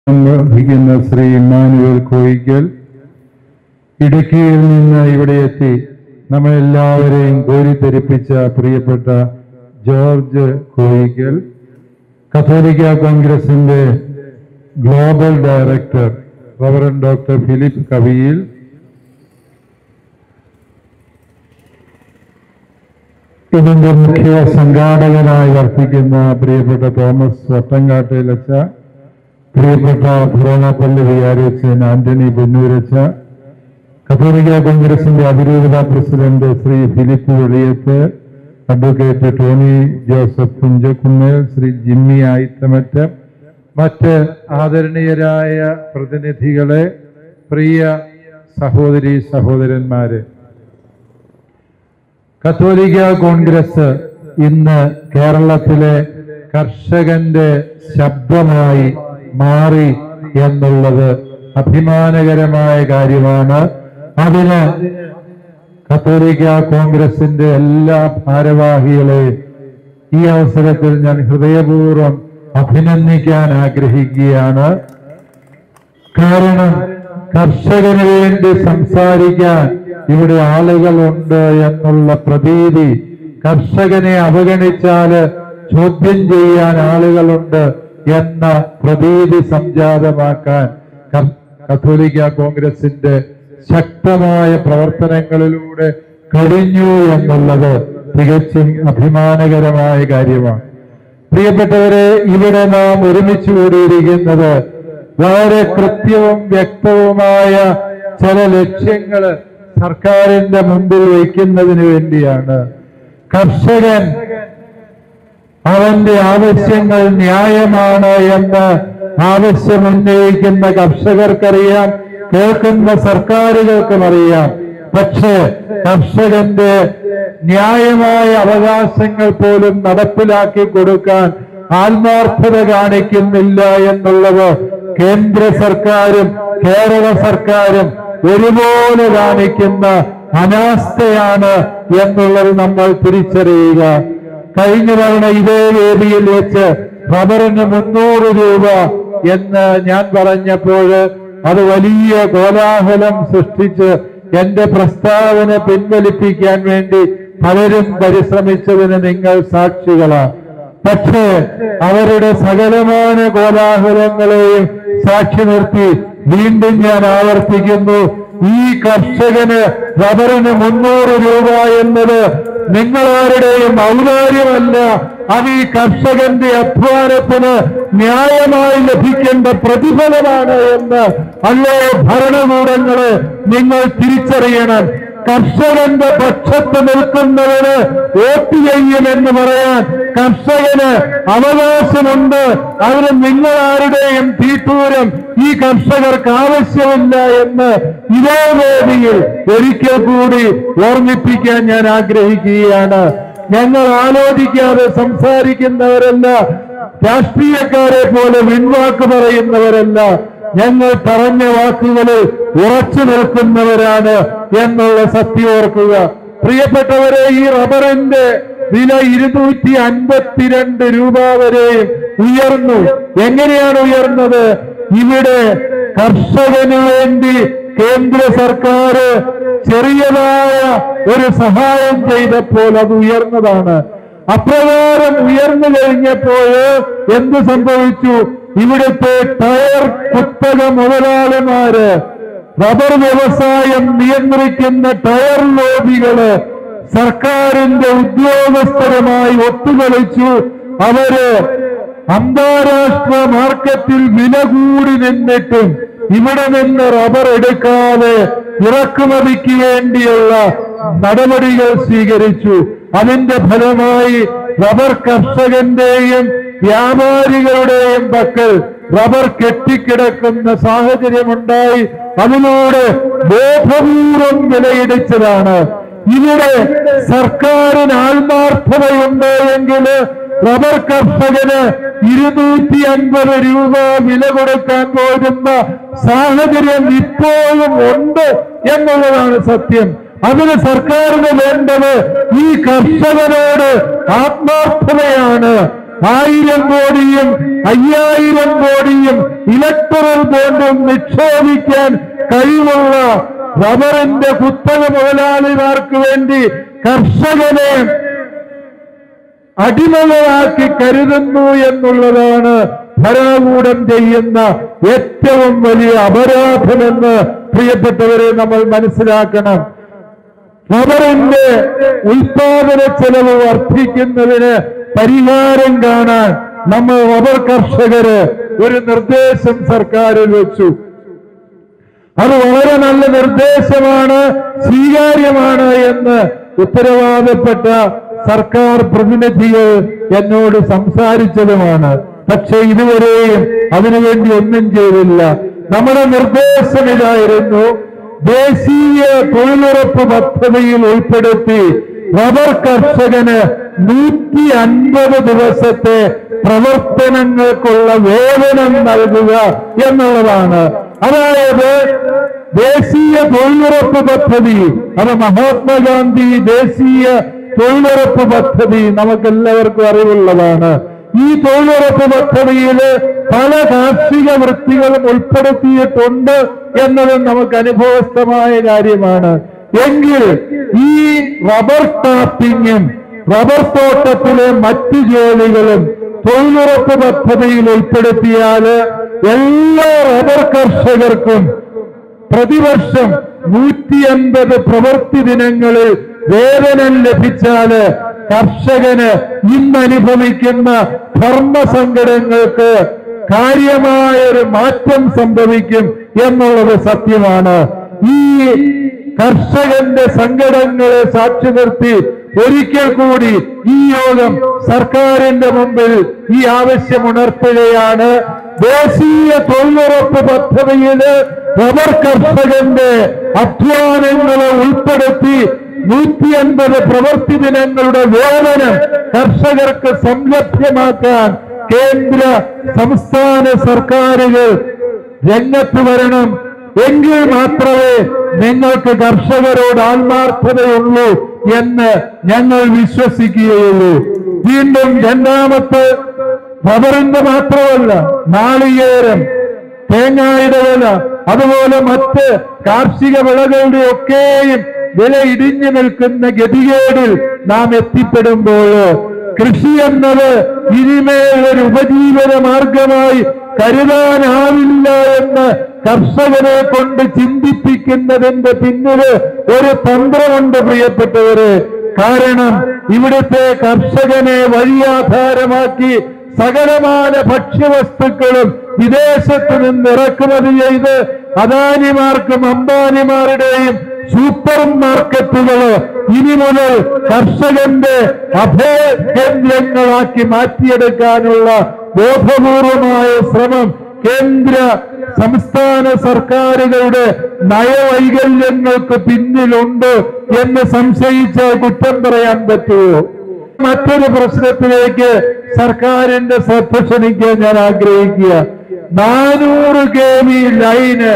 വഹിക്കുന്ന ശ്രീ ഇമ്മാനുവൽ കോയിക്കൽ ഇടുക്കിയിൽ നിന്ന് ഇവിടെ എത്തി നമ്മളെല്ലാവരെയും കോരിത്തെരിപ്പിച്ച പ്രിയപ്പെട്ട ജോർജ് കോയിക്കൽ കത്തോലിക്ക കോൺഗ്രസിന്റെ global director reverend doctor Philip Kaviyil ഇതിന്റെ മുഖ്യ സംഘാടകനായി വർത്തിക്കുന്ന പ്രിയപ്പെട്ട തോമസ് വട്ടങ്കാട്ടിലച്ച പ്രിയപ്പെട്ട പുറോണപ്പള്ളി വികാരിച്ചൻ ആന്റണി പൊന്നൂരച്ച കത്തോലിക്ക കോൺഗ്രസിന്റെ അതിരൂപത president Shri Philip Veliyath advocate Tony Joseph Kunchakkunnel Shri Jimmy Ayithamattu മറ്റ് ആദരണീയരായ പ്രതിനിധികളെ പ്രിയ സഹോദരി സഹോദരന്മാരെ കത്തോലിക്ക കോൺഗ്രസ് ഇന്ന് കേരളത്തിലെ കർഷകന്റെ ശബ്ദമായി മാറി എന്നുള്ളത് അഭിമാനകരമായ കാര്യമാണ് അതിന് കത്തോലിക്ക കോൺഗ്രസിന്റെ എല്ലാ ഭാരവാഹികളെയും ഈ അവസരത്തിൽ ഞാൻ ഹൃദയപൂർവ്വം അഭിനന്ദിക്കാൻ ആഗ്രഹിക്കുകയാണ് കാരണം കർഷകന് വേണ്ടി സംസാരിക്കാൻ ഇവിടെ ആളുകളുണ്ട് എന്നുള്ള പ്രതീതി കർഷകനെ അവഗണിച്ചാല് ചോദ്യം ചെയ്യാൻ ആളുകളുണ്ട് എന്ന പ്രതീതി സംജാതമാക്കാൻ ക- കത്തോലിക്ക കോൺഗ്രസിന്റെ ശക്തമായ പ്രവർത്തനങ്ങളിലൂടെ കഴിഞ്ഞു എന്നുള്ളത് തികച്ചും അഭിമാനകരമായ കാര്യമാണ് പ്രിയപ്പെട്ടവരെ ഇവിടെ നാം ഒരുമിച്ച് കൂടിയിരിക്കുന്നത് വളരെ കൃത്യവും വ്യക്തവുമായ ചില ലക്ഷ്യങ്ങൾ സർക്കാരിന്റെ മുമ്പിൽ വയ്ക്കുന്നതിന് വേണ്ടിയാണ് കർഷകൻ അവന്റെ ആവശ്യങ്ങൾ ന്യായമാണ് എന്ന് ആവശ്യമുന്നയിക്കുന്ന കർഷകർക്കറിയാം കേൾക്കുന്ന സർക്കാരുകൾക്കും അറിയാം പക്ഷേ കർഷകന്റെ ന്യായമായ അവകാശങ്ങൾ പോലും നടപ്പിലാക്കി കൊടുക്കാൻ ആത്മാർത്ഥത കാണിക്കുന്നില്ല എന്നുള്ളത് കേന്ദ്ര സർക്കാരും കേരള സർക്കാരും ഒരുപോലെ കാണിക്കുന്ന അനാസ്ഥയാണ് എന്നുള്ളത് നമ്മൾ തിരിച്ചറിയുക കഴിഞ്ഞ തവണ ഇതേ വേദിയിൽ വെച്ച് റബ്ബറിന് മുന്നൂറ് രൂപ എന്ന് ഞാൻ പറഞ്ഞപ്പോൾ അത് വലിയ കോലാഹലം സൃഷ്ടിച്ച് എന്റെ പ്രസ്താവന പിൻവലിപ്പിക്കാൻ വേണ്ടി പലരും പരിശ്രമിച്ചതിന് നിങ്ങൾ സാക്ഷികളാണ് പക്ഷേ അവരുടെ സകലമാന കോലാഹലങ്ങളെയും സാക്ഷി നിർത്തി വീണ്ടും ഞാൻ ആവർത്തിക്കുന്നു ഈ കർഷകന് റബ്ബറിന് മുന്നൂറ് രൂപ എന്നത് നിങ്ങളാരുടെയും ഔദാര്യമല്ല അത് ഈ കർഷകന്റെ അധ്വാനത്തിന് ന്യായമായി ലഭിക്കേണ്ട പ്രതിഫലമാണ് എന്ന് അല്ലോ ഭരണകൂടങ്ങളെ നിങ്ങൾ തിരിച്ചറിയണം കർഷകന്റെ പക്ഷത്ത് നിൽക്കുന്നവന് വോട്ട് ചെയ്യുമെന്ന് പറയാൻ കർഷകന് അവകാശമുണ്ട് അതിന് നിങ്ങളാരുടെയും തീട്ടൂരം ഈ കർഷകർക്ക് ആവശ്യമില്ല എന്ന് ഇതേ വേദിയിൽ ഒരിക്കൽ കൂടി ഓർമ്മിപ്പിക്കാൻ ഞാൻ ആഗ്രഹിക്കുകയാണ് ഞങ്ങൾ ആലോചിക്കാതെ സംസാരിക്കുന്നവരല്ല രാഷ്ട്രീയക്കാരെ പോലെ വിൺവാക്ക് പറയുന്നവരല്ല ഞങ്ങൾ പറഞ്ഞ വാക്കുകളിൽ ഉറച്ചു നിൽക്കുന്നവരാണ് എന്നുള്ള സത്യം ഓർക്കുക പ്രിയപ്പെട്ടവരെ ഈ റബ്ബറിന്റെ വില ഇരുന്നൂറ്റി അൻപത്തിരണ്ട് രൂപ വരെയും ഉയർന്നു എങ്ങനെയാണ് ഉയർന്നത് ഇവിടെ കർഷകന് വേണ്ടി കേന്ദ്ര സർക്കാർ ചെറിയതായ ഒരു സഹായം ചെയ്തപ്പോൾ അത് ഉയർന്നതാണ് അപ്രകാരം ഉയർന്നു കഴിഞ്ഞപ്പോൾ എന്ത് സംഭവിച്ചു ഇവിടുത്തെ ടയർ കുത്തക മുതലാളിമാര് റബ്ബർ വ്യവസായം നിയന്ത്രിക്കുന്ന ടയർ ലോബികള് സർക്കാരിന്റെ ഉദ്യോഗസ്ഥരുമായി ഒത്തുകളിച്ചു അവര് അന്താരാഷ്ട്ര മാർക്കറ്റിൽ വില കൂടി നിന്നിട്ടും ഇവിടെ നിന്ന് റബ്ബർ എടുക്കാതെ ഇറക്കുമതിക്ക് വേണ്ടിയുള്ള നടപടികൾ സ്വീകരിച്ചു അതിന്റെ ഫലമായി റബ്ബർ കർഷകന്റെയും വ്യാപാരികളുടെയും പക്കൽ റബ്ബർ കെട്ടിക്കിടക്കുന്ന സാഹചര്യമുണ്ടായി അതിലൂടെ ബോധപൂർവം വിലയിടിച്ചതാണ് ഇവിടെ സർക്കാരിന് ആത്മാർത്ഥതയുണ്ട് എങ്കിൽ റബ്ബർ കർഷകന് ഇരുന്നൂറ്റി അൻപത് രൂപ വില കൊടുക്കാൻ പോകുന്ന സാഹചര്യം ഇപ്പോഴും ഉണ്ട് എന്നുള്ളതാണ് സത്യം അതിന് സർക്കാരിന് വേണ്ടത് ഈ കർഷകനോട് ആത്മാർത്ഥതയാണ് ആയിരം കോടിയും അയ്യായിരം കോടിയും ഇലക്ട്രൽ ബോണ്ടും നിക്ഷേപിക്കാൻ കഴിവുള്ള റബ്ബറിന്റെ കുത്തക മുതലാളിമാർക്ക് വേണ്ടി കർഷകനെ അടിമകളാക്കി കരുതുന്നു എന്നുള്ളതാണ് ഭരണകൂടം ചെയ്യുന്ന ഏറ്റവും വലിയ അപരാധമെന്ന് പ്രിയപ്പെട്ടവരെ നമ്മൾ മനസ്സിലാക്കണം റബ്ബറിന്റെ ഉൽപാദന ചെലവ് വർദ്ധിക്കുന്നതിന് പരിഹാരം കാണാൻ നമ്മൾ റബ്ബർ കർഷകര് ഒരു നിർദ്ദേശം സർക്കാരിൽ വെച്ചു അത് വളരെ നല്ല നിർദ്ദേശമാണ് സ്വീകാര്യമാണ് എന്ന് ഉത്തരവാദപ്പെട്ട സർക്കാർ പ്രതിനിധികൾ എന്നോട് സംസാരിച്ചതുമാണ് പക്ഷെ ഇതുവരെയും അതിനുവേണ്ടി ഒന്നും ചെയ്തില്ല നമ്മുടെ നിർദ്ദേശം ഇതായിരുന്നു ദേശീയ തൊഴിലുറപ്പ് പദ്ധതിയിൽ ഉൾപ്പെടുത്തി റബ്ബർ കർഷകന് നൂറ്റി അൻപത് ദിവസത്തെ പ്രവർത്തനങ്ങൾക്കുള്ള വേതനം നൽകുക എന്നുള്ളതാണ് അതായത് ദേശീയ തൊഴിലുറപ്പ് പദ്ധതി അത് മഹാത്മാഗാന്ധി ദേശീയ തൊഴിലുറപ്പ് പദ്ധതി നമുക്കെല്ലാവർക്കും അറിവുള്ളതാണ് ഈ തൊഴിലുറപ്പ് പദ്ധതിയിൽ പല കാർഷിക വൃത്തികളും ഉൾപ്പെടുത്തിയിട്ടുണ്ട് എന്നതും നമുക്ക് അനുഭവസ്ഥമായ കാര്യമാണ് എങ്കിൽ ഈ റബ്ബർ ടാപ്പിങ്ങും റബ്ബർ തോട്ടത്തിലെ മറ്റു ജോലികളും തൊഴിലുറപ്പ് പദ്ധതിയിൽ ഉൾപ്പെടുത്തിയാൽ എല്ലാ റബ്ബർ കർഷകർക്കും പ്രതിവർഷം നൂറ്റി അൻപത് പ്രവൃത്തി ദിനങ്ങളിൽ വേതനം ലഭിച്ചാല് കർഷകന് ഇന്ന് അനുഭവിക്കുന്ന ധർമ്മസങ്കടങ്ങൾക്ക് കാര്യമായ ഒരു മാറ്റം സംഭവിക്കും എന്നുള്ളത് സത്യമാണ് ഈ കർഷകന്റെ സങ്കടങ്ങളെ സാക്ഷി നിർത്തി ഒരിക്കൽ കൂടി ഈ യോഗം സർക്കാരിന്റെ മുമ്പിൽ ഈ ആവശ്യം ഉണർത്തുകയാണ് ദേശീയ തൊഴിലുറപ്പ് പദ്ധതിയില് റബ്ബർ കർഷകന്റെ അധ്വാനങ്ങളെ ഉൾപ്പെടുത്തി നൂറ്റി അൻപത് പ്രവൃത്തി ദിനങ്ങളുടെ വേതനം കർഷകർക്ക് സംലഭ്യമാക്കാൻ കേന്ദ്ര സംസ്ഥാന സർക്കാരുകൾ രംഗത്ത് വരണം എങ്കിൽ മാത്രമേ നിങ്ങൾക്ക് കർഷകരോട് ആത്മാർത്ഥതയുള്ളൂ എന്ന് ഞങ്ങൾ വിശ്വസിക്കുകയുള്ളൂ വീണ്ടും രണ്ടാമത്തെ റബ്ബറിന്റെ മാത്രമല്ല നാളികേരം തേങ്ങായുടെ വില അതുപോലെ മറ്റ് കാർഷിക വിളകളുടെ ഒക്കെയും വില ഇടിഞ്ഞു നിൽക്കുന്ന ഗതികേടിൽ നാം എത്തിപ്പെടുമ്പോൾ കൃഷി എന്നത് ഇനിമേൽ ഒരു ഉപജീവന മാർഗമായി കരുതാനാവില്ല എന്ന് കർഷകരെ കൊണ്ട് ചിന്തിപ്പിക്കുന്നതിന്റെ പിന്നില് ഒരു തന്ത്രമുണ്ട് പ്രിയപ്പെട്ടവര് കാരണം ഇവിടുത്തെ കർഷകനെ വഴിയാധാരമാക്കി സകലമാന ഭക്ഷ്യവസ്തുക്കളും വിദേശത്ത് നിന്ന് ഇറക്കുമതി ചെയ്ത് അദാനിമാർക്കും അംബാനിമാരുടെയും സൂപ്പർ മാർക്കറ്റുകള് ഇനി മുതൽ കർഷകന്റെ അഭയകേന്ദ്രങ്ങളാക്കി മാറ്റിയെടുക്കാനുള്ള ബോധപൂർവമായ ശ്രമം കേന്ദ്ര സംസ്ഥാന സർക്കാരുകളുടെ നയവൈകല്യങ്ങൾക്ക് പിന്നിലുണ്ട് എന്ന് സംശയിച്ചാൽ കുറ്റം പറയാൻ പറ്റുമോ മറ്റൊരു പ്രശ്നത്തിലേക്ക് സർക്കാരിന്റെ ശ്രദ്ധ ക്ഷണിക്കാൻ ഞാൻ ആഗ്രഹിക്കുക നാനൂറ് കെ വി ലൈന്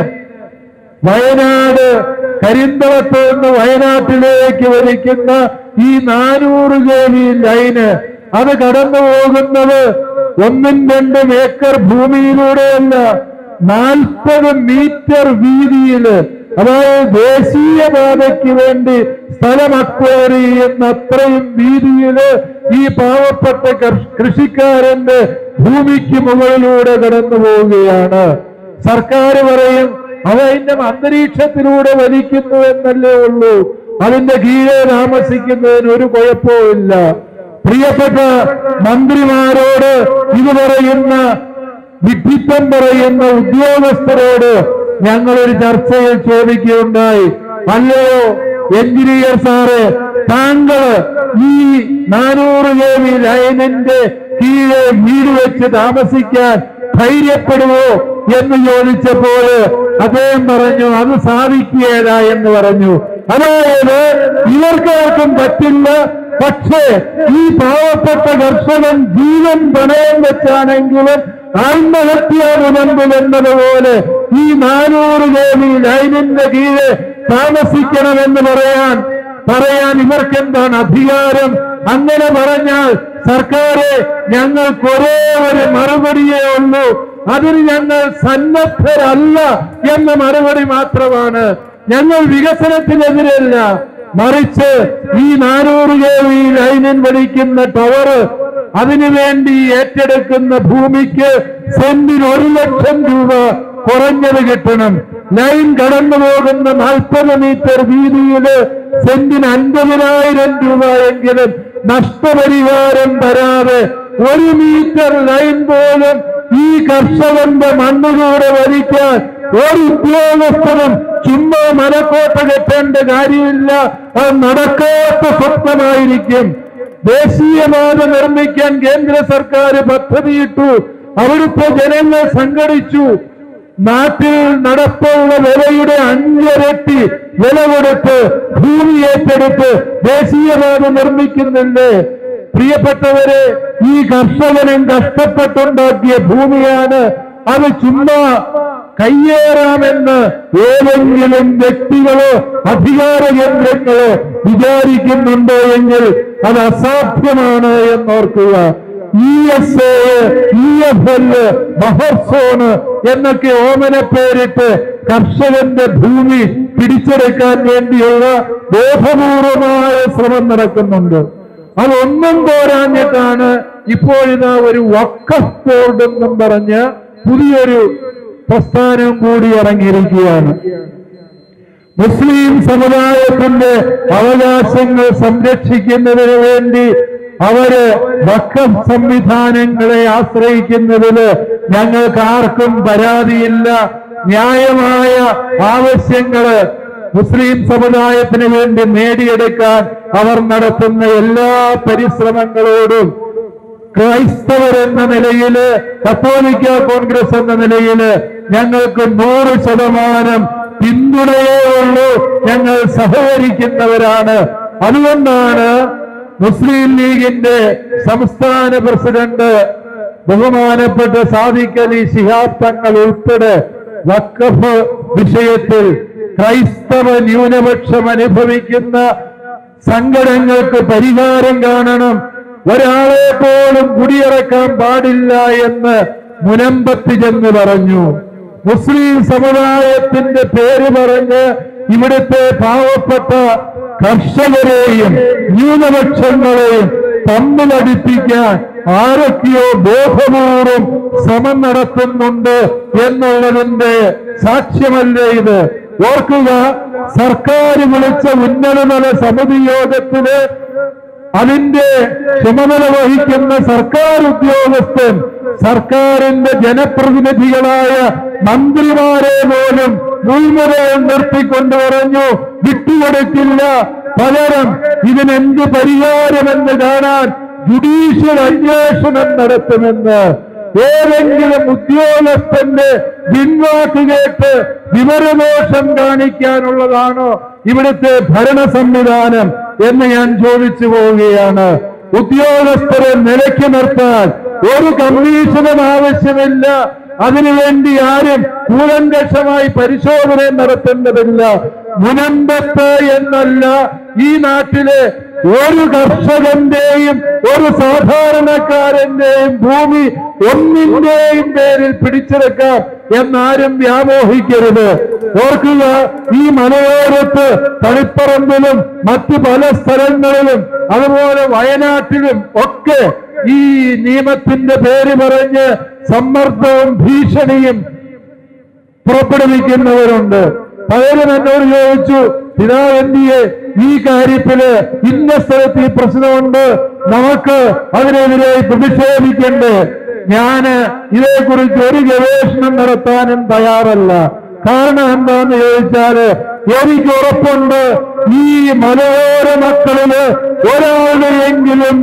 വയനാട് കരിന്തളത്ത് നിന്ന് വയനാട്ടിലേക്ക് വലിക്കുന്ന ഈ നാനൂറ് കെ വി ലൈന് അത് കടന്നു പോകുന്നത് ഒന്നും രണ്ടും ഏക്കർ ഭൂമിയിലൂടെയല്ല നാൽപ്പത് മീറ്റർ വീതിയില് അതായത് ദേശീയപാതയ്ക്ക് വേണ്ടി സ്ഥലം അക്വയർ ചെയ്യുന്ന അത്രയും വീതിയില് ഈ പാവപ്പെട്ട കർഷ- കൃഷിക്കാരന്റെ ഭൂമിക്ക് മുകളിലൂടെ കടന്നു പോവുകയാണ് സർക്കാർ പറയും അത് അതിന്റെ അന്തരീക്ഷത്തിലൂടെ വലിക്കുന്നു എന്നല്ലേ ഉള്ളൂ അതിന്റെ കീഴെ താമസിക്കുന്നതിന് ഒരു കുഴപ്പവുമില്ല പ്രിയപ്പെട്ട മന്ത്രിമാരോട് ഇത് പറയുന്ന വിഡ്ഢിത്തം പറയുന്ന ഉദ്യോഗസ്ഥരോട് ഞങ്ങളൊരു ചർച്ചയിൽ ചോദിക്കുകയുണ്ടായി അല്ലയോ എഞ്ചിനീയർ സാറ് താങ്കള് ഈ നാനൂറ് കെ വി ലൈനിന്റെ കീഴെ വീട് വെച്ച് താമസിക്കാൻ ധൈര്യപ്പെടുവോ എന്ന് ചോദിച്ചപ്പോൾ അദ്ദേഹം പറഞ്ഞു അത് സാധിക്കുകയില്ല എന്ന് പറഞ്ഞു അതായത് ഇവർക്കാർക്കും പറ്റില്ല പക്ഷേ ഈ പാവപ്പെട്ട കർഷകൻ ജീവൻ പണയം വെച്ചാണെങ്കിലും ആത്മഹത്യാനുബന്ധം എന്നതുപോലെ ഈ നാനൂറ് കോടി ലൈനിന്റെ കീഴെ താമസിക്കണമെന്ന് പറയാൻ പറയാൻ ഇവർക്ക് എന്താണ് അധികാരം അങ്ങനെ പറഞ്ഞാൽ സർക്കാരെ ഞങ്ങൾക്ക് ഒരേ ഒരു മറുപടിയേ ഉള്ളൂ അതിന് ഞങ്ങൾ സന്നദ്ധരല്ല എന്ന മറുപടി മാത്രമാണ് ഞങ്ങൾ വികസനത്തിനെതിരല്ല മറിച്ച് ഈ നാനൂറ് കെ വി ലൈനിൽ വലിക്കുന്ന ടവർ അതിനുവേണ്ടി ഏറ്റെടുക്കുന്ന ഭൂമിക്ക് സെന്റിന് ഒരു ലക്ഷം രൂപ കുറഞ്ഞത് കിട്ടണം ലൈൻ കടന്നു പോകുന്ന നാൽപ്പത് മീറ്റർ വീതിയില് സെന്റിന് അൻപതിനായിരം രൂപ എങ്കിലും നഷ്ടപരിഹാരം തരാതെ ഒരു മീറ്റർ ലൈൻ പോലും ഈ കർഷകന്റെ മണ്ണുകൂടെ വലിക്കാൻ ഒരു ഉദ്യോഗസ്ഥനും ചുമ്മാ മലക്കോട്ട കെട്ടേണ്ട കാര്യമില്ല അത് നടക്കാത്ത സ്വപ്നമായിരിക്കും ദേശീയപാത നിർമ്മിക്കാൻ കേന്ദ്ര സർക്കാർ പദ്ധതിയിട്ടു അവിടുത്തെ ജനങ്ങൾ സംഘടിച്ചു നാട്ടിൽ നടപ്പുള്ള വിലയുടെ അഞ്ചിരട്ടി വില കൊടുത്ത് ഭൂമി ഏറ്റെടുത്ത് ദേശീയപാത നിർമ്മിക്കുന്നില്ലേ പ്രിയപ്പെട്ടവരെ ഈ കർഷകനും കഷ്ടപ്പെട്ടുണ്ടാക്കിയ ഭൂമിയാണ് അത് ചുമ്മാ കയ്യേറാമെന്ന് ഏതെങ്കിലും വ്യക്തികളോ അധികാര കേന്ദ്രങ്ങളോ വിചാരിക്കുന്നുണ്ടോ എങ്കിൽ അത് അസാധ്യമാണ് എന്നോർക്കുക E S A E F L മഹോത്സവന് എന്നൊക്കെ ഓമന പേരിട്ട് കർഷകന്റെ ഭൂമി പിടിച്ചെടുക്കാൻ വേണ്ടിയുള്ള ബോധപൂർവമായ ശ്രമം നടക്കുന്നുണ്ട് അതൊന്നും പോരാഞ്ഞിട്ടാണ് ഇപ്പോഴിതാ ഒരു വക്കഫ് ബോർഡ് എന്നും പറഞ്ഞ് പുതിയൊരു പ്രസ്ഥാനം കൂടി ഇറങ്ങിയിരിക്കുകയാണ് മുസ്ലിം സമുദായത്തിന്റെ അവകാശങ്ങൾ സംരക്ഷിക്കുന്നതിന് വേണ്ടി അവര് വക്കഫ് സംവിധാനങ്ങളെ ആശ്രയിക്കുന്നതില് ഞങ്ങൾക്ക് ആർക്കും പരാതിയില്ല ന്യായമായ ആവശ്യങ്ങള് മുസ്ലിം സമുദായത്തിന് വേണ്ടി നേടിയെടുക്കാൻ അവർ നടത്തുന്ന എല്ലാ പരിശ്രമങ്ങളോടും ക്രൈസ്തവർ എന്ന നിലയില് കത്തോലിക്ക കോൺഗ്രസ് എന്ന നിലയില് ഞങ്ങൾക്ക് നൂറ് ശതമാനം പിന്തുണയേ ഉള്ളൂ ഞങ്ങൾ സഹകരിക്കുന്നവരാണ് അതുകൊണ്ടാണ് മുസ്ലിം ലീഗിന്റെ സംസ്ഥാന പ്രസിഡന്റ് ബഹുമാനപ്പെട്ട സാദിഖ് അലി ശിഹാബ് തങ്ങൾ ഉൾപ്പെടെ വക്കഫ് വിഷയത്തിൽ ക്രൈസ്തവ ന്യൂനപക്ഷം അനുഭവിക്കുന്ന സങ്കടങ്ങൾക്ക് പരിഹാരം കാണണം ഒരാളെ പോലും കുടിയിറക്കാൻ പാടില്ല എന്ന് മുനമ്പത്തി ചെന്ന് പറഞ്ഞു മുസ്ലിം സമുദായത്തിന്റെ പേര് പറഞ്ഞ് ഇവിടുത്തെ പാവപ്പെട്ട കർഷകരെയും ന്യൂനപക്ഷങ്ങളെയും തമ്മിലടിപ്പിക്കാൻ ആരൊക്കെയോ ബോധപൂർവം ശ്രമം നടത്തുന്നുണ്ട് എന്നുള്ളതിന്റെ സാക്ഷ്യമല്ലേ ഇത് ഓർക്കുക സർക്കാർ വിളിച്ച ഉന്നതതല സമിതി യോഗത്തില് അതിന്റെ ചുമതല വഹിക്കുന്ന സർക്കാർ ഉദ്യോഗസ്ഥൻ സർക്കാരിന്റെ ജനപ്രതിനിധികളായ മന്ത്രിമാരെ പോലും മുൾമുറയിൽ നിർത്തിക്കൊണ്ട് പറഞ്ഞു വിട്ടുകൊടുക്കില്ല പകരം ഇതിനെന്ത് പരിഹാരമെന്ന് കാണാൻ ജുഡീഷ്യൽ അന്വേഷണം നടത്തുമെന്ന് ഏതെങ്കിലും ഉദ്യോഗസ്ഥന്റെ പിൻവാക്ക് കേട്ട് വിവരദോഷം കാണിക്കാനുള്ളതാണോ ഇവിടുത്തെ ഭരണ സംവിധാനം എന്ന് ഞാൻ ചോദിച്ചു പോവുകയാണ് ഉദ്യോഗസ്ഥരെ നിലയ്ക്ക് നിർത്താൻ ഒരു കമ്മീഷനും ആവശ്യമില്ല അതിനുവേണ്ടി ആരും കൂലങ്കഷമായി പരിശോധന നടത്തേണ്ടതില്ല മുനമ്പത്ത് എന്നല്ല ഈ നാട്ടിലെ ഒരു കർഷകന്റെയും ഒരു സാധാരണക്കാരന്റെയും ഭൂമി ഒന്നിന്റെയും പേരിൽ പിടിച്ചെടുക്കാം എന്നാരും വ്യാമോഹിക്കരുത് ഓർക്കുക ഈ മലയോരത്ത് തളിപ്പറമ്പിലും മറ്റു പല സ്ഥലങ്ങളിലും അതുപോലെ വയനാട്ടിലും ഒക്കെ ഈ നിയമത്തിന്റെ പേര് പറഞ്ഞ് സമ്മർദ്ദവും ഭീഷണിയും പുറപ്പെടുവിക്കുന്നവരുണ്ട് പലരും എന്നോട് ചോദിച്ചു പിതാവെന്തിയെ ഈ കാര്യത്തില് ഇന്ന സ്ഥലത്ത് ഈ പ്രശ്നമുണ്ട് നമുക്ക് അതിനെതിരെ പ്രതിഷേധിക്കണ്ടേ ഞാന് ഇതേക്കുറിച്ച് ഒരു ഗവേഷണം നടത്താനും തയ്യാറല്ല കാരണം എന്താന്ന് ചോദിച്ചാല് എനിക്ക് ഉറപ്പുണ്ട് ഈ മലയോര മക്കളില് ഒരാളുടെയെങ്കിലും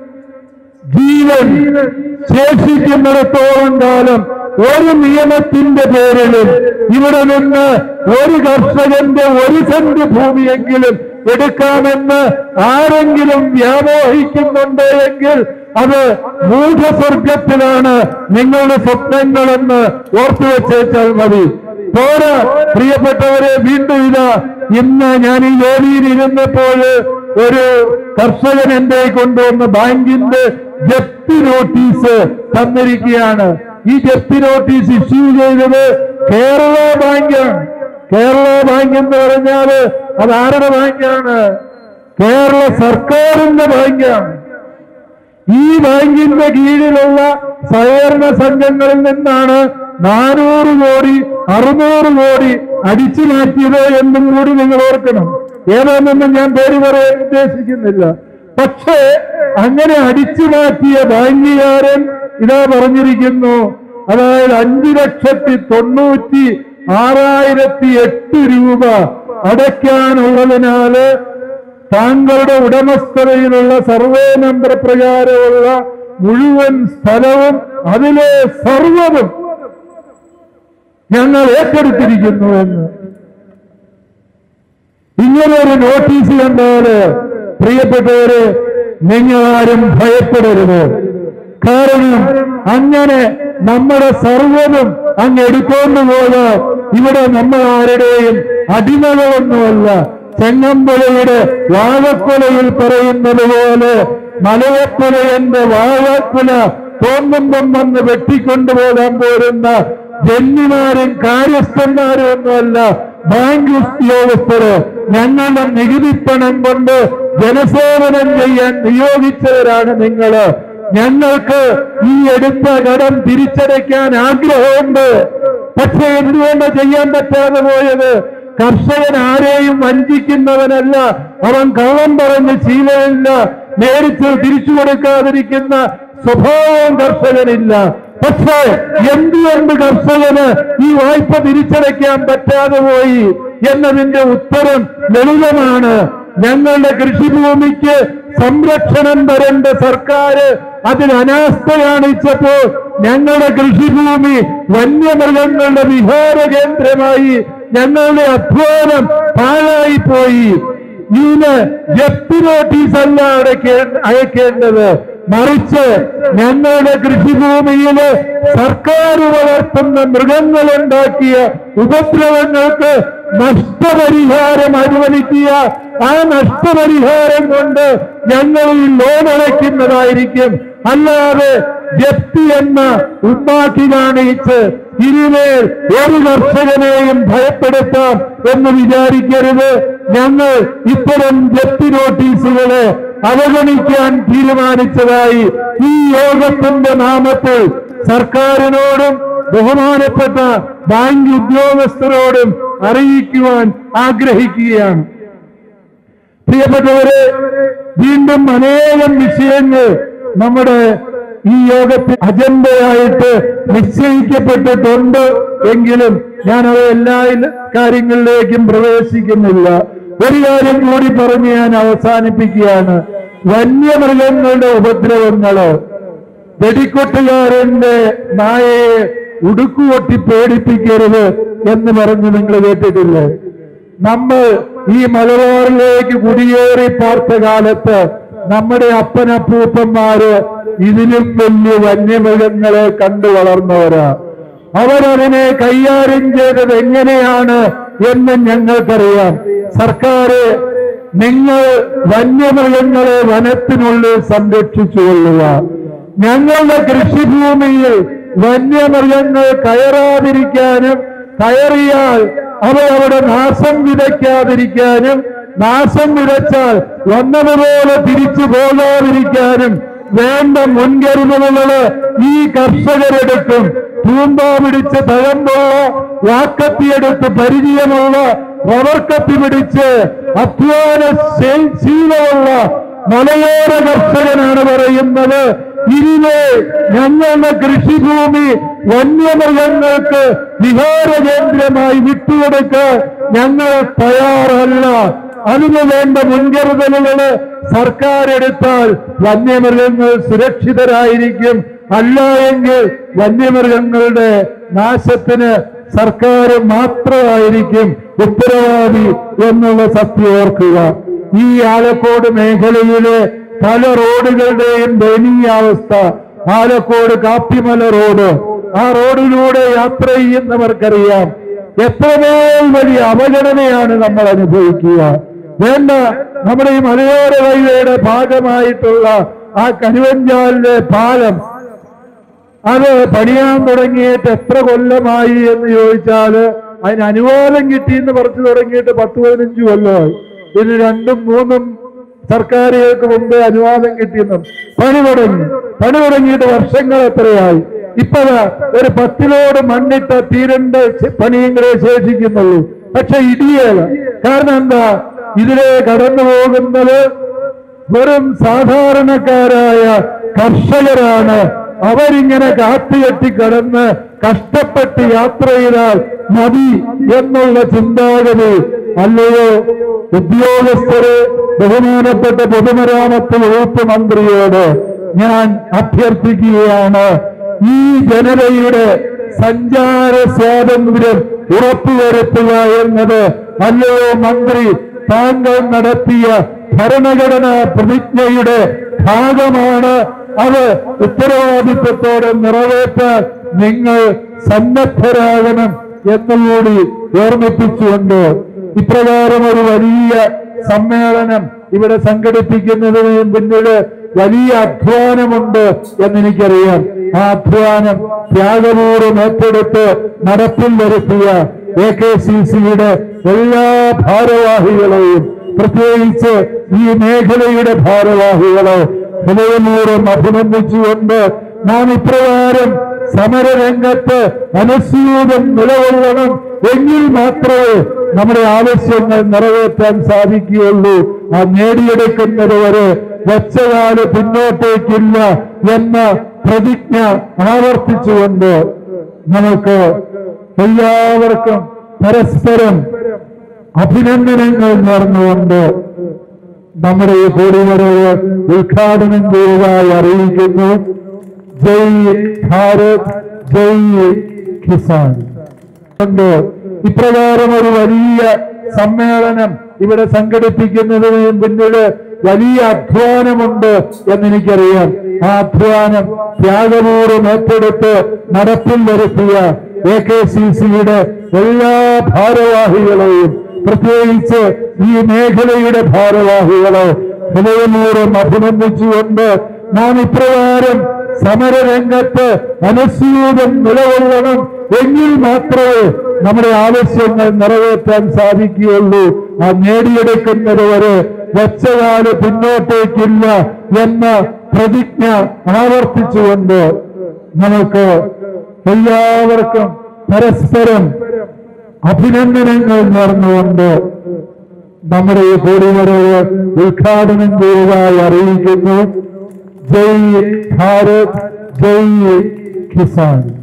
ജീവൻ ശേഷിക്കുന്നിടത്തോളം കാലം ഒരു നിയമത്തിന്റെ പേരിലും ഇവിടെ നിന്ന് ഒരു കർഷകന്റെ ഒരു സെന്റ് ഭൂമിയെങ്കിലും എടുക്കാമെന്ന് ആരെങ്കിലും വ്യാമോഹിക്കുന്നുണ്ട് എങ്കിൽ അത് മൂഢസ്വർഗത്തിലാണ് നിങ്ങളുടെ സ്വപ്നങ്ങളെന്ന് ഓർത്തു വെച്ചേച്ചാൽ മതി പോരാ പ്രിയപ്പെട്ടവരെ വീണ്ടും ഇതാ ഇന്ന് ഞാൻ ഈ ജോലിയിൽ ഇരുന്നപ്പോൾ ഒരു കർഷകൻ എന്റെ കൊണ്ടുവന്ന ബാങ്കിന്റെ ജപ്തി നോട്ടീസ് തന്നിരിക്കുകയാണ് ഈ ജപ്തി നോട്ടീസ് ഇഷ്യൂ ചെയ്തത് കേരള ബാങ്കാണ് കേരള ബാങ്ക് എന്ന് പറഞ്ഞാല് അത് ആരുടെ ബാങ്കാണ് കേരള സർക്കാരിന്റെ ബാങ്കാണ് ഈ ബാങ്കിന്റെ കീഴിലുള്ള സഹകരണ സംഘങ്ങളിൽ നിന്നാണ് നാനൂറ് കോടി അറുന്നൂറ് കോടി അടിച്ചു മാറ്റിയത് എന്നും കൂടി നിങ്ങൾ ഓർക്കണം ഏതാണെന്നും ഞാൻ പേര് പറയാൻ ഉദ്ദേശിക്കുന്നില്ല പക്ഷേ അങ്ങനെ അടിച്ചു മാറ്റിയ ബാങ്കുകാരൻ ഇതാ പറഞ്ഞിരിക്കുന്നു അതായത് അഞ്ചു ലക്ഷത്തി തൊണ്ണൂറ്റി ആറായിരത്തി എട്ട് രൂപ അടയ്ക്കാനുള്ളതിനാല് താങ്കളുടെ ഉടമസ്ഥതയിലുള്ള സർവേ നമ്പർ പ്രകാരമുള്ള മുഴുവൻ സ്ഥലവും അതിലെ സർവവും ഞങ്ങൾ ഏറ്റെടുത്തിരിക്കുന്നു എന്ന് ഇങ്ങനെ ഒരു നോട്ടീസ് കണ്ടാല് പ്രിയപ്പെട്ടവര് നിങ്ങളാരും ഭയപ്പെടരുത് കാരണം അങ്ങനെ നമ്മുടെ സർവവും അങ്ങ് എടുക്കൊണ്ടു പോയാൽ ഇവിടെ നമ്മൾ ആരുടെയും അടിമകളൊന്നുമല്ല ചെങ്ങമ്പുഴയുടെ വാഴക്കുലയിൽ പറയുന്നത് പോലെ മലയപ്പുഴയന്റെ വാഴക്കുല തോന്നുമ്പം വന്ന് വെട്ടിക്കൊണ്ടുപോകാൻ പോരുന്ന ജന്മിമാരും കാര്യസ്ഥന്മാരും ഒന്നുമല്ല ബാങ്ക് ഉദ്യോഗസ്ഥര് ഞങ്ങളുടെ നികുതിപ്പണം കൊണ്ട് ജനസേവനം ചെയ്യാൻ നിയോഗിച്ചവരാണ് നിങ്ങള് ഞങ്ങൾക്ക് ഈ എടുത്ത കടം തിരിച്ചടയ്ക്കാൻ ആഗ്രഹമുണ്ട് പക്ഷേ എന്തുകൊണ്ട് ചെയ്യാൻ പറ്റാതെ പോയത് കർഷകൻ ആരെയും വഞ്ചിക്കുന്നവനല്ല അവൻ കള്ളം പറഞ്ഞ് ശീലമില്ല നേരിട്ട് തിരിച്ചു കൊടുക്കാതിരിക്കുന്ന സ്വഭാവം കർഷകനില്ല പക്ഷേ എന്തുകൊണ്ട് കർഷകന് ഈ വായ്പ തിരിച്ചടയ്ക്കാൻ പറ്റാതെ പോയി എന്നതിന്റെ ഉത്തരം ലളിതമാണ് ഞങ്ങളുടെ കൃഷിഭൂമിക്ക് സംരക്ഷണം തരേണ്ട സർക്കാർ അതിൽ അനാസ്ഥ കാണിച്ചപ്പോൾ ഞങ്ങളുടെ കൃഷിഭൂമി വന്യമൃഗങ്ങളുടെ വിഹാര കേന്ദ്രമായി ഞങ്ങളുടെ അധ്വാനം പാഴായി പോയി ഇതിന് ജപ്തി നോട്ടീസ് അല്ല അടയ്ക്കേ- അയക്കേണ്ടത് മറിച്ച് ഞങ്ങളുടെ കൃഷിഭൂമിയില് സർക്കാർ വളർത്തുന്ന മൃഗങ്ങളുണ്ടാക്കിയ ഉപദ്രവങ്ങൾക്ക് നഷ്ടപരിഹാരം അനുവദിക്കുക ആ നഷ്ടപരിഹാരം കൊണ്ട് ഞങ്ങൾ ഈ ലോൺ അടയ്ക്കുന്നതായിരിക്കും അല്ലാതെ ജപ്തി എന്ന ഉമ്മാക്കി കാണിച്ച് ഇനിമേൽ ഒരു കർഷകനെയും ഭയപ്പെടുത്താം എന്ന് വിചാരിക്കരുത് ഞങ്ങൾ ഇത്തരം ജപ്തി നോട്ടീസുകളെ അവഗണിക്കാൻ തീരുമാനിച്ചതായി ഈ യോഗത്തിന്റെ നാമത്തിൽ സർക്കാരിനോടും ബഹുമാനപ്പെട്ട ബാങ്ക് ഉദ്യോഗസ്ഥരോടും അറിയിക്കുവാൻ ആഗ്രഹിക്കുകയാണ് പ്രിയപ്പെട്ടവരെ വീണ്ടും അനേകം വിഷയങ്ങൾ നമ്മുടെ ഈ യോഗത്തിൽ അജണ്ടയായിട്ട് നിശ്ചയിക്കപ്പെട്ടിട്ടുണ്ട് എങ്കിലും ഞാൻ അത് എല്ലാ കാര്യങ്ങളിലേക്കും പ്രവേശിക്കുന്നില്ല ഒരു കാര്യം കൂടി പറഞ്ഞ് ഞാൻ അവസാനിപ്പിക്കുകയാണ് വന്യമൃഗങ്ങളുടെ ഉപദ്രവങ്ങള് വെടിക്കൊട്ടുകാരന്റെ നായയെ ഉടുക്കുകൊട്ടി പേടിപ്പിക്കരുത് എന്ന് പറഞ്ഞ് നിങ്ങൾ കേട്ടിട്ടില്ലേ നമ്മൾ ഈ മലബാറിലേക്ക് കുടിയേറി പാർത്ത കാലത്ത് നമ്മുടെ അപ്പനപ്പൂപ്പന്മാര് ഇതിലും വലിയ വന്യമൃഗങ്ങളെ കണ്ടു വളർന്നവരാ അവരതിനെ കൈകാര്യം ചെയ്തത് എങ്ങനെയാണ് എന്ന് ഞങ്ങൾക്കറിയാം സർക്കാർ നിങ്ങൾ വന്യമൃഗങ്ങളെ വനത്തിനുള്ളിൽ സംരക്ഷിച്ചുകൊള്ളുക ഞങ്ങളുടെ കൃഷിഭൂമിയിൽ വന്യമൃഗങ്ങൾ കയറാതിരിക്കാനും കയറിയാൽ അവരവിടെ നാശം വിതയ്ക്കാതിരിക്കാനും നാശം വിതച്ചാൽ വന്നതുപോലെ തിരിച്ചു പോകാതിരിക്കാനും വേണ്ട മുൻകരുതലുകള് ഈ കർഷകരെടുക്കും തൂമ്പ പിടിച്ച് തഴമ്പുള്ള വാക്കത്തിയെടുത്ത് പരിചയമുള്ള റവർക്കത്തി പിടിച്ച് അധ്വാന ശേ- ശീലമുള്ള മലയോര കർഷകനാണ് പറയുന്നത് ഇതിനെ ഞങ്ങളുടെ കൃഷിഭൂമി വന്യമൃഗങ്ങൾക്ക് വിഹാര കേന്ദ്രമായി വിട്ടുകൊടുക്കാൻ ഞങ്ങൾ തയ്യാറല്ല അതിനു വേണ്ട മുൻകരുതലുകള് സർക്കാർ എടുത്താൽ വന്യമൃഗങ്ങൾ സുരക്ഷിതരായിരിക്കും അല്ല എങ്കിൽ വന്യമൃഗങ്ങളുടെ നാശത്തിന് സർക്കാർ മാത്രമായിരിക്കും ഉത്തരവാദി എന്നുള്ള സത്യം ഓർക്കുക ഈ ആലക്കോട് മേഖലയിലെ പല റോഡുകളുടെയും ദയനീയാവസ്ഥ ആലക്കോട് കാപ്പിമല റോഡ് ആ റോഡിലൂടെ യാത്ര ചെയ്യുന്നവർക്കറിയാം എത്രമേൽ വലിയ അവഗണനയാണ് നമ്മൾ അനുഭവിക്കുക വേണ്ട നമ്മുടെ ഈ മലയോര വഴിയുടെ ഭാഗമായിട്ടുള്ള ആ കരുവഞ്ചാലിലെ പാലം അത് പണിയാൻ തുടങ്ങിയിട്ട് എത്ര കൊല്ലമായി എന്ന് ചോദിച്ചാല് അതിന് അനുവാദം കിട്ടി എന്ന് പറഞ്ഞു തുടങ്ങിയിട്ട് പത്ത് പതിനഞ്ച് കൊല്ലമായി ഇതിന് രണ്ടും മൂന്നും സർക്കാരുകൾക്ക് മുമ്പേ അനുവാദം കിട്ടിയെന്നും പണി തുടങ്ങി പണി തുടങ്ങിയിട്ട് വർഷങ്ങൾ എത്രയായി ഇപ്പത് ഒരു പത്തിലോട് മണ്ണിട്ട തീരണ്ട പണിയും കൂടെ ശേഷിക്കുന്നുള്ളൂ പക്ഷെ ഇടിയേല കാരണം എന്താ ഇതിലെ കടന്നു പോകുന്നത് വെറും സാധാരണക്കാരായ കർഷകരാണ് അവരിങ്ങനെ കാത്തുകെട്ടി കടന്ന് കഷ്ടപ്പെട്ട് യാത്ര ചെയ്താൽ മതി എന്നുള്ള ചിന്താഗതി അല്ലയോ ഉദ്യോഗസ്ഥര് ബഹുമാനപ്പെട്ട പൊതുമരാമത്ത് വകുപ്പ് മന്ത്രിയോട് ഞാൻ അഭ്യർത്ഥിക്കുകയാണ് ഈ ജനതയുടെ സഞ്ചാര സ്വാതന്ത്ര്യം ഉറപ്പുവരുത്തുക എന്നത് അല്ലയോ മന്ത്രി താങ്കൾ നടത്തിയ ഭരണഘടനാ പ്രതിജ്ഞയുടെ ഭാഗമാണ് അത് ഉത്തരവാദിത്വത്തോടെ നിറവേറ്റാൻ നിങ്ങൾ സന്നദ്ധരാകണം എന്നുകൂടി ഓർമ്മിപ്പിച്ചുകൊണ്ട് ഇപ്രകാരം ഒരു വലിയ സമ്മേളനം ഇവിടെ സംഘടിപ്പിക്കുന്നതിന് പിന്നില് വലിയ അധ്വാനമുണ്ട് എന്നെനിക്കറിയാം ആ അധ്വാനം ത്യാഗപൂർവ്വം ഏറ്റെടുത്ത് നടപ്പിൽ വരുത്തിയ എ കെ സി സിയുടെ എല്ലാ ഭാരവാഹികളെയും പ്രത്യേകിച്ച് ഈ മേഖലയുടെ ഭാരവാഹികളെ ഹൃദയപൂർവ്വം അഭിനന്ദിച്ചുകൊണ്ട് നാം ഇപ്രകാരം സമരരംഗത്ത് അനുസ്യൂതം നിലകൊള്ളണം എങ്കിൽ മാത്രമേ നമ്മുടെ ആവശ്യങ്ങൾ നിറവേറ്റാൻ സാധിക്കുകയുള്ളൂ ആ നേടിയെടുക്കുന്നത് വരെ വച്ചകാല് പിന്നോട്ടേക്കില്ല എന്ന പ്രതിജ്ഞ ആവർത്തിച്ചുകൊണ്ട് നമുക്ക് എല്ലാവർക്കും പരസ്പരം അഭിനന്ദനങ്ങൾ നേർന്നുകൊണ്ട് നമ്മുടെ ഈ കൂടിവരവ് ഉദ്ഘാടനം ചെയ്തതായി അറിയിക്കുന്നു ജയ് ഭാരത് ജയ് കിസാൻ കൊണ്ട് ഇപ്രകാരം ഒരു വലിയ സമ്മേളനം ഇവിടെ സംഘടിപ്പിക്കുന്നതിന് പിന്നില് വലിയ അധ്വാനമുണ്ട് എന്നെനിക്കറിയാം ആ അധ്വാനം ത്യാഗപൂർവ്വം ഏറ്റെടുത്ത് നടപ്പിൽ വരുത്തിയ എ കെ സി സിയുടെ എല്ലാ ഭാരവാഹികളെയും പ്രത്യേകിച്ച് ഈ മേഖലയുടെ ഭാരവാഹികളെ ഹൃദയപൂർവ്വം അഭിനന്ദിച്ചുകൊണ്ട് നാം ഇപ്രകാരം സമരരംഗത്ത് അനുസ്യൂതം നിലകൊള്ളണം എങ്കിൽ മാത്രമേ നമ്മുടെ ആവശ്യങ്ങൾ നിറവേറ്റാൻ സാധിക്കുകയുള്ളൂ ആ നേടിയെടുക്കുന്നത് വരെ വച്ചകാല് പിന്നോട്ടേക്കില്ല എന്ന പ്രതിജ്ഞ ആവർത്തിച്ചുകൊണ്ട് നമുക്ക് എല്ലാവർക്കും പരസ്പരം അഭിനന്ദനങ്ങൾ നേർന്നുകൊണ്ട് നമ്മുടെ ഈ കൂടിവരവ് ഉദ്ഘാടനം ചെയ്തതായി അറിയിക്കുന്നു ജയ് ഭാരത് ജയ് കിസാൻ